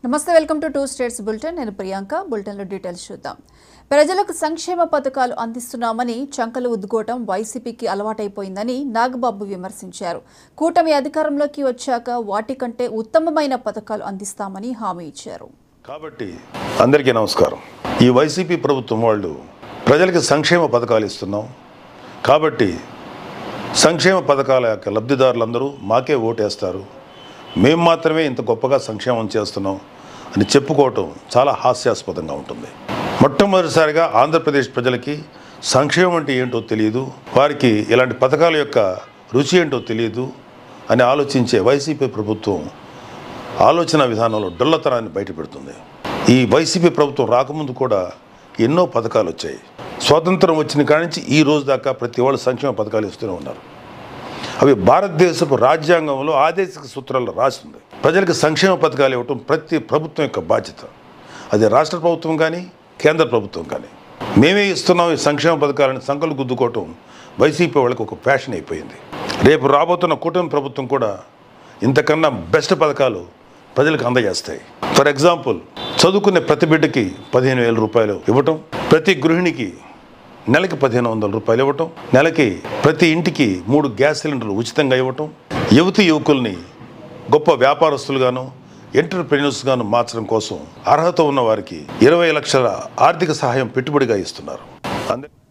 నమస్తే welcome to two states bulletin నేను ప్రియాంక బులెటిన్లో డీటెయిల్స్ చూద్దాం ప్రజలకు సంక్షేమ పథకాలు అందిస్తున్నామని చంకలు ఉద్దుకోవటం వైసీపీకి అలవాటైపోయిందని నాగబాబు విమర్శించారు కూటమి అధికారంలోకి వచ్చాక వాటికంటే ఉత్తమమైన పథకాలు అందిస్తామని హామీ ఇచ్చారు కాబట్టి అందరికీ నమస్కారం ఈ వైసీపీ ప్రభుత్వం వాళ్ళు ప్రజలకి సంక్షేమ పథకాలు ఇస్తున్నాం కాబట్టి సంక్షేమ పథకాల యొక్క లబ్ధిదారులందరూ మాకే ఓటేస్తారు మేము మాత్రమే ఇంత గొప్పగా సంక్షేమం చేస్తున్నాం అని చెప్పుకోవటం చాలా హాస్యాస్పదంగా ఉంటుంది మొట్టమొదటిసారిగా ఆంధ్రప్రదేశ్ ప్రజలకి సంక్షేమం అంటే ఏంటో తెలియదు వారికి ఇలాంటి పథకాల యొక్క రుచి ఏంటో తెలియదు అని ఆలోచించే వైసీపీ ప్రభుత్వం ఆలోచన విధానంలో డొల్లతనాన్ని బయటపెడుతుంది ఈ వైసీపీ ప్రభుత్వం రాకముందు కూడా ఎన్నో పథకాలు వచ్చాయి స్వాతంత్రం వచ్చిన కాడి నుంచి ఈ రోజు దాకా ప్రతి వాళ్ళు సంక్షేమ పథకాలు ఇస్తూనే ఉన్నారు అవి భారతదేశపు రాజ్యాంగంలో ఆదేశిక సూత్రాల్లో రాసింది ప్రజలకు సంక్షేమ పథకాలు ఇవ్వటం ప్రతి ప్రభుత్వం యొక్క బాధ్యత అది రాష్ట్ర ప్రభుత్వం కానీ కేంద్ర ప్రభుత్వం కానీ మేమే ఇస్తున్నాం ఈ సంక్షేమ పథకాలను సంకలు గుద్దుకోవటం వైసీపీ వాళ్ళకి ఒక ఫ్యాషన్ అయిపోయింది రేపు రాబోతున్న కూటమి ప్రభుత్వం కూడా ఇంతకన్నా బెస్ట్ పథకాలు ప్రజలకు అందజేస్తాయి ఫర్ ఎగ్జాంపుల్ చదువుకునే ప్రతి బిడ్డకి పదిహేను వేల రూపాయలు ఇవ్వటం ప్రతి గృహిణికి నెలకి పదిహేను వందల రూపాయలు ఇవ్వటం నెలకి ప్రతి ఇంటికి మూడు గ్యాస్ సిలిండర్లు ఉచితంగా ఇవ్వటం యువతి యువకుల్ని గొప్ప వ్యాపారస్తులుగాను ఎంటర్ప్రెన్యూర్స్గాను మార్చడం కోసం అర్హత ఉన్న వారికి ఇరవై లక్షల ఆర్థిక సహాయం పెట్టుబడిగా ఇస్తున్నారు అందే